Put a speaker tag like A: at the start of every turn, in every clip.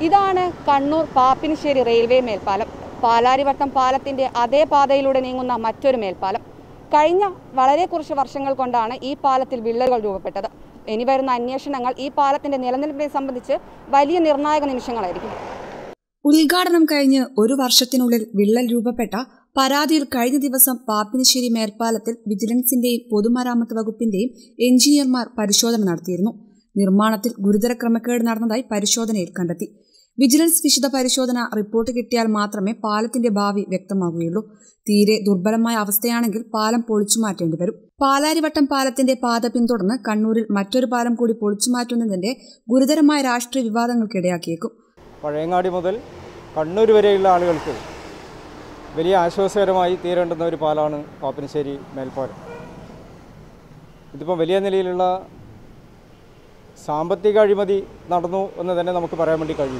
A: ഇതാണ് കണ്ണൂർ പാപ്പിനിശ്ശേരി റെയിൽവേ മേൽപ്പാലം പാലാരിവട്ടം പാലത്തിന്റെ അതേ പാതയിലൂടെ നീങ്ങുന്ന മറ്റൊരു മേൽപ്പാലം കഴിഞ്ഞ വളരെ കുറച്ച് വർഷങ്ങൾ കൊണ്ടാണ് ഈ പാലത്തിൽ വിള്ളലുകൾ രൂപപ്പെട്ടത് ഇനി വരുന്ന അന്വേഷണങ്ങൾ ഈ പാലത്തിന്റെ നിലനിൽപ്പിനെ സംബന്ധിച്ച് വലിയ നിർണായക നിമിഷങ്ങളായിരിക്കും
B: ഉദ്ഘാടനം കഴിഞ്ഞ് ഒരു വർഷത്തിനുള്ളിൽ വിള്ളൽ രൂപപ്പെട്ട പരാതിയിൽ കഴിഞ്ഞ ദിവസം പാപ്പിനിശ്ശേരി മേൽപ്പാലത്തിൽ വിജിലൻസിന്റെയും പൊതുമരാമത്ത് വകുപ്പിന്റെയും എഞ്ചിനീയർമാർ പരിശോധന നടത്തിയിരുന്നു നിർമ്മാണത്തിൽ ഗുരുതര ക്രമക്കേട് നടന്നതായി പരിശോധനയിൽ കണ്ടെത്തി വിജിലൻസ് വിശദ പരിശോധന റിപ്പോർട്ട് കിട്ടിയാൽ മാത്രമേ പാലത്തിന്റെ ഭാവി വ്യക്തമാകുകയുള്ളൂ തീരെ ദുർബലമായ അവസ്ഥയാണെങ്കിൽ പാലം പൊളിച്ചു മാറ്റേണ്ടി വരും പാലാരിവട്ടം പാലത്തിന്റെ പാത പിന്തുടർന്ന് കണ്ണൂരിൽ മറ്റൊരു പാലം കൂടി പൊളിച്ചു മാറ്റുന്നതിന്റെ ഗുരുതരമായ രാഷ്ട്രീയ വിവാദങ്ങൾക്കിടയാക്കിയേക്കും
C: പഴയങ്ങാടി മുതൽ കണ്ണൂർ വരെയുള്ള ആളുകൾക്ക് വലിയ ആശ്വാസകരമായി തീരേണ്ടുന്ന ഒരു പാലാണ് പാപ്പനശ്ശേരി മേൽപ്പാലം ഇതിപ്പോൾ വലിയ നിലയിലുള്ള സാമ്പത്തിക അഴിമതി നടന്നു എന്ന് തന്നെ നമുക്ക് പറയാൻ വേണ്ടി കഴിയും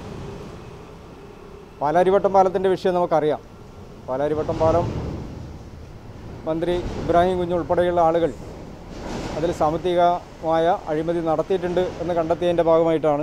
C: പാലാരിവട്ടം പാലത്തിൻ്റെ വിഷയം നമുക്കറിയാം പാലാരിവട്ടം പാലം മന്ത്രി ഇബ്രാഹിം കുഞ്ഞ് ഉൾപ്പെടെയുള്ള ആളുകൾ അതിൽ സാമ്പത്തികമായ അഴിമതി നടത്തിയിട്ടുണ്ട് എന്ന് കണ്ടെത്തിയതിൻ്റെ ഭാഗമായിട്ടാണ്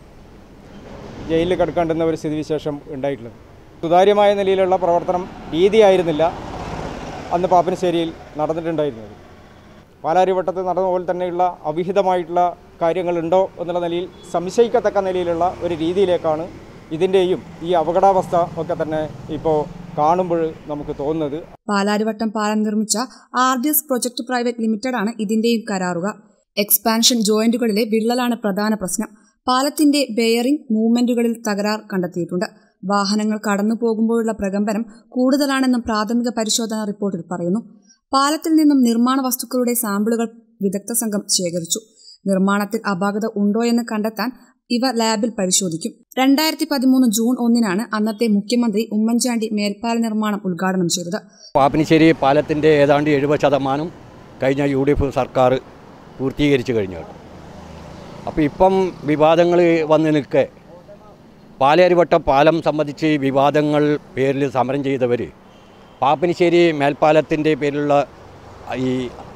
C: ജയിലിൽ കിടക്കേണ്ടുന്ന ഒരു സ്ഥിതിവിശേഷം ഉണ്ടായിട്ടുള്ളത് സുതാര്യമായ നിലയിലുള്ള പ്രവർത്തനം രീതിയായിരുന്നില്ല അന്ന് പാപ്പനശ്ശേരിയിൽ നടന്നിട്ടുണ്ടായിരുന്നത് പാലാരിവട്ടത്ത് നടന്ന പോലെ തന്നെയുള്ള അവിഹിതമായിട്ടുള്ള കാര്യങ്ങളുണ്ടോ എന്നുള്ള നിലയിൽ സംശയിക്കത്തക്ക നിലയിലുള്ള ഒരു രീതിയിലേക്കാണ് ഇതിൻ്റെയും ഈ അപകടാവസ്ഥ ഒക്കെ തന്നെ ഇപ്പോൾ കാണുമ്പോൾ നമുക്ക് തോന്നുന്നത്
B: പാലാരിവട്ടം പാലം നിർമ്മിച്ച R D S project private limited ആണ് ഇതിന്റെയും കരാറുക എക്സ്പാൻഷൻ ജോയിന്റുകളിലെ വിള്ളലാണ് പ്രധാന പ്രശ്നം പാലത്തിന്റെ ബെയറിംഗ് മൂവ്മെന്റുകളിൽ തകരാർ കണ്ടെത്തിയിട്ടുണ്ട് വാഹനങ്ങൾ കടന്നു പോകുമ്പോഴുള്ള പ്രകമ്പനം കൂടുതലാണെന്നും പ്രാഥമിക പരിശോധനാ റിപ്പോർട്ടിൽ പറയുന്നു പാലത്തിൽ നിന്നും നിർമ്മാണ വസ്തുക്കളുടെ സാമ്പിളുകൾ വിദഗ്ധ സംഘം ശേഖരിച്ചു നിർമ്മാണത്തിൽ അപാകത ഉണ്ടോ എന്ന് കണ്ടെത്താൻ ഇവ ലാബിൽ പരിശോധിക്കും രണ്ടായിരത്തി പതിമൂന്ന് ജൂൺ ഒന്നിനാണ് അന്നത്തെ മുഖ്യമന്ത്രി ഉമ്മൻചാണ്ടി മേൽപ്പാല നിർമ്മാണം ഉദ്ഘാടനം ചെയ്തത്
D: പാപ്പിനിശ്ശേരി പാലത്തിൻ്റെ ഏതാണ്ട് എഴുപത് ശതമാനം കഴിഞ്ഞ യു ഡി എഫ് സർക്കാർ പൂർത്തീകരിച്ചു കഴിഞ്ഞു അപ്പോൾ ഇപ്പം വിവാദങ്ങൾ വന്ന് നിൽക്കെ പാലേരിവട്ടം പാലം സംബന്ധിച്ച് വിവാദങ്ങൾ പേരിൽ സമരം ചെയ്തവർ പാപ്പിനിശ്ശേരി മേൽപ്പാലത്തിൻ്റെ പേരിലുള്ള ഈ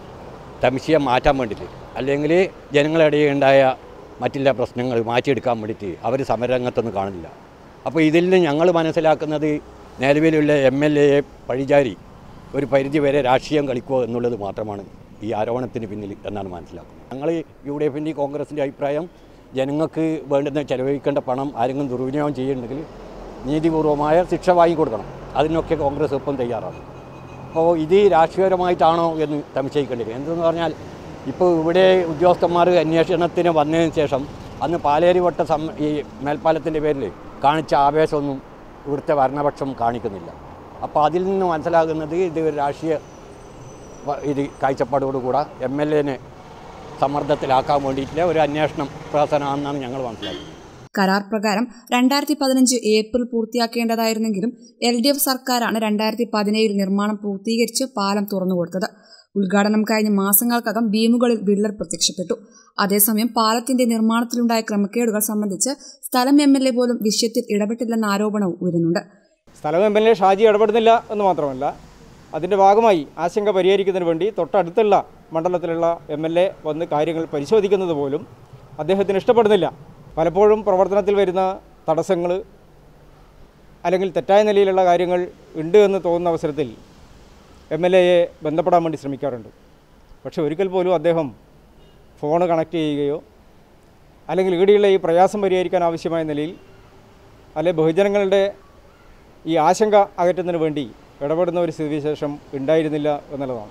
D: സംശയം മാറ്റാൻ വേണ്ടിയിട്ട് അല്ലെങ്കിൽ ജനങ്ങളുടെ ഉണ്ടായ മറ്റുള്ള പ്രശ്നങ്ങൾ മാറ്റിയെടുക്കാൻ വേണ്ടിയിട്ട് അവർ സമരരംഗത്തൊന്നും കാണില്ല അപ്പോൾ ഇതിൽ നിന്ന് ഞങ്ങൾ മനസ്സിലാക്കുന്നത് നിലവിലുള്ള എം എൽ എയെ പഴിചാരി ഒരു പരിധി വരെ രാഷ്ട്രീയം കളിക്കുക എന്നുള്ളത് മാത്രമാണ് ഈ ആരോപണത്തിന് പിന്നിൽ എന്നാണ് മനസ്സിലാക്കുന്നത് ഞങ്ങൾ യു ഡി എഫിൻ്റെ കോൺഗ്രസിൻ്റെ അഭിപ്രായം ജനങ്ങൾക്ക് വേണ്ടുന്ന ചെലവഴിക്കേണ്ട പണം ആരെങ്കിലും ദുർവിനിയോഗം ചെയ്യുന്നുണ്ടെങ്കിൽ നീതിപൂർവമായ ശിക്ഷ വാങ്ങിക്കൊടുക്കണം അതിനൊക്കെ കോൺഗ്രസ് ഒപ്പം തയ്യാറാണ് അപ്പോൾ ഇത് രാഷ്ട്രീയപരമായിട്ടാണോ എന്ന് സംശയിക്കേണ്ടി വരും എന്തെന്ന് പറഞ്ഞാൽ ഇപ്പോൾ ഇവിടെ ഉദ്യോഗസ്ഥന്മാർ അന്വേഷണത്തിന് വന്നതിന് ശേഷം അന്ന് പാലേരിവട്ട സം ഈ മേൽപ്പാലത്തിൻ്റെ പേരിൽ കാണിച്ച ആവേശമൊന്നും ഇവിടുത്തെ ഭരണപക്ഷം കാണിക്കുന്നില്ല അപ്പോൾ അതിൽ നിന്ന് മനസ്സിലാകുന്നത് ഇത് ഒരു രാഷ്ട്രീയ വ- ഇത് കാഴ്ചപ്പാടോടുകൂടെ എം എൽ എനെ സമ്മർദ്ദത്തിലാക്കാൻ വേണ്ടിയിട്ടുള്ള ഒരു അന്വേഷണം പ്രവർത്തനമാണെന്നാണ് ഞങ്ങൾ മനസ്സിലാക്കുന്നത്
B: കരാർ പ്രകാരം രണ്ടായിരത്തി പതിനഞ്ച് ഏപ്രിൽ പൂർത്തിയാക്കേണ്ടതായിരുന്നെങ്കിലും എൽ ഡി എഫ് സർക്കാരാണ് രണ്ടായിരത്തി പതിനേഴിൽ നിർമ്മാണം പൂർത്തീകരിച്ച് പാലം തുറന്നുകൊടുത്തത് ഉദ്ഘാടനം കഴിഞ്ഞ മാസങ്ങൾക്കകം ബീമുകളിൽ വിള്ളൽ പ്രത്യക്ഷപ്പെട്ടു അതേസമയം പാലത്തിന്റെ നിർമ്മാണത്തിലുണ്ടായ ക്രമക്കേടുകൾ സംബന്ധിച്ച് സ്ഥലം എം എൽ എ പോലും വിഷയത്തിൽ ഇടപെട്ടില്ലെന്ന ആരോപണവും ഉയരുന്നുണ്ട്
C: സ്ഥലം എം എൽ എ ഷാജി ഇടപെടുന്നില്ല എന്ന് മാത്രമല്ല അതിൻ്റെ ഭാഗമായി ആശങ്ക പരിഹരിക്കുന്നതിന് വേണ്ടി തൊട്ടടുത്തുള്ള മണ്ഡലത്തിലുള്ള എം എൽ എ വന്ന് കാര്യങ്ങൾ പരിശോധിക്കുന്നത് പോലും അദ്ദേഹത്തിന് ഇഷ്ടപ്പെടുന്നില്ല പലപ്പോഴും പ്രവർത്തനത്തിൽ വരുന്ന തടസ്സങ്ങൾ അല്ലെങ്കിൽ തെറ്റായ നിലയിലുള്ള കാര്യങ്ങൾ ഉണ്ട് എന്ന് തോന്നുന്ന അവസരത്തിൽ എം എൽ എയെ ബന്ധപ്പെടാൻ വേണ്ടി ശ്രമിക്കാറുണ്ട് പക്ഷേ ഒരിക്കൽ പോലും അദ്ദേഹം ഫോൺ കണക്ട് ചെയ്യുകയോ അല്ലെങ്കിൽ ഈടെയുള്ള ഈ പ്രയാസം പരിഹരിക്കാൻ ആവശ്യമായ നിലയിൽ അല്ലെ ബഹുജനങ്ങളുടെ ഈ ആശങ്ക അകറ്റുന്നതിന് വേണ്ടി ഇടപെടുന്ന ഒരു സ്ഥിതിവിശേഷം ഉണ്ടായിരുന്നില്ല എന്നുള്ളതാണ്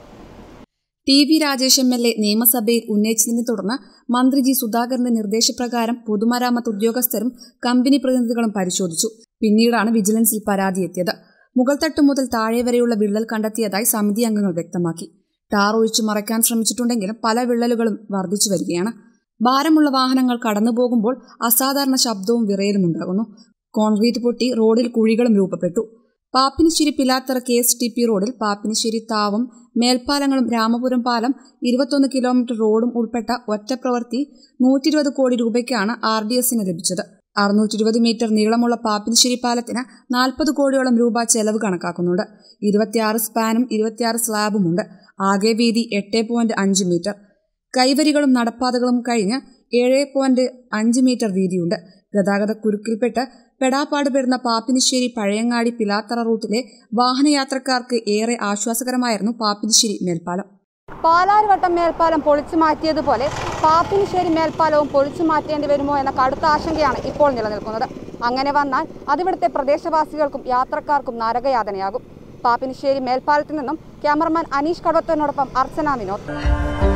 B: T V Rajesh M L A നിയമസഭയിൽ ഉന്നയിച്ചതിനെ തുടർന്ന് മന്ത്രി ജി സുധാകരന്റെ നിർദ്ദേശപ്രകാരം പൊതുമരാമത്ത് ഉദ്യോഗസ്ഥരും കമ്പനി പ്രതിനിധികളും പരിശോധിച്ചു പിന്നീടാണ് വിജിലൻസിൽ പരാതി എത്തിയത് മുകൾത്തട്ട് മുതൽ താഴെ വരെയുള്ള വിള്ളൽ കണ്ടെത്തിയതായി സമിതി അംഗങ്ങൾ വ്യക്തമാക്കി ടാർ ഒഴിച്ചു മറയ്ക്കാൻ ശ്രമിച്ചിട്ടുണ്ടെങ്കിലും പല വിള്ളലുകളും വർദ്ധിച്ചു വരികയാണ് ഭാരമുള്ള വാഹനങ്ങൾ കടന്നുപോകുമ്പോൾ അസാധാരണ ശബ്ദവും വിറയലും ഉണ്ടാകുന്നു കോൺക്രീറ്റ് പൊട്ടി റോഡിൽ കുഴികളും രൂപപ്പെട്ടു Pappinisseri Pilathara K S T P റോഡിൽ പാപ്പിനിശ്ശേരി താവം മേൽപ്പാലങ്ങളും രാമപുരം പാലം ഇരുപത്തൊന്ന് കിലോമീറ്റർ റോഡും ഉൾപ്പെട്ട ഒറ്റപ്രവൃത്തി നൂറ്റി ഇരുപത് കോടി രൂപയ്ക്കാണ് ആർ ഡി എസിന് ലഭിച്ചത് അറുന്നൂറ്റി ഇരുപത് മീറ്റർ നീളമുള്ള പാപ്പിനിശ്ശേരി പാലത്തിന് നാൽപ്പത് കോടിയോളം രൂപ ചെലവ് കണക്കാക്കുന്നുണ്ട് ഇരുപത്തിയാറ് സ്പാനും ഇരുപത്തിയാറ് സ്ലാബുമുണ്ട് ആകെ വീതി എട്ട് പോയിന്റ് അഞ്ച് മീറ്റർ കൈവരികളും നടപ്പാതകളും കഴിഞ്ഞ് ഏഴ് പോയിന്റ് അഞ്ച് മീറ്റർ വീതിയുണ്ട് ഗതാഗത കുരുക്കിൽപ്പെട്ട് പെടാപ്പാടുപെടുന്ന പാപ്പിനിശ്ശേരി പഴയങ്ങാടി പിലാത്തറ റൂട്ടിലെ വാഹനയാത്രക്കാർക്ക് ഏറെ ആശ്വാസകരമായിരുന്നു പാപ്പിനിശ്ശേരി മേൽപ്പാലം
A: പാലാരിവട്ടം മേൽപ്പാലം പൊളിച്ചു മാറ്റിയതുപോലെ പാപ്പിനിശ്ശേരി മേൽപ്പാലവും പൊളിച്ചു മാറ്റേണ്ടി വരുമോ എന്ന കടുത്ത ആശങ്കയാണ് ഇപ്പോൾ നിലനിൽക്കുന്നത് അങ്ങനെ വന്നാൽ അതിവിടുത്തെ പ്രദേശവാസികൾക്കും യാത്രക്കാർക്കും നരകയാതനയാകും പാപ്പിനിശ്ശേരി മേൽപ്പാലത്തിൽ നിന്നും ക്യാമറമാൻ അനീഷ് കടവത്തനോടൊപ്പം അർച്ചന വിനോദ്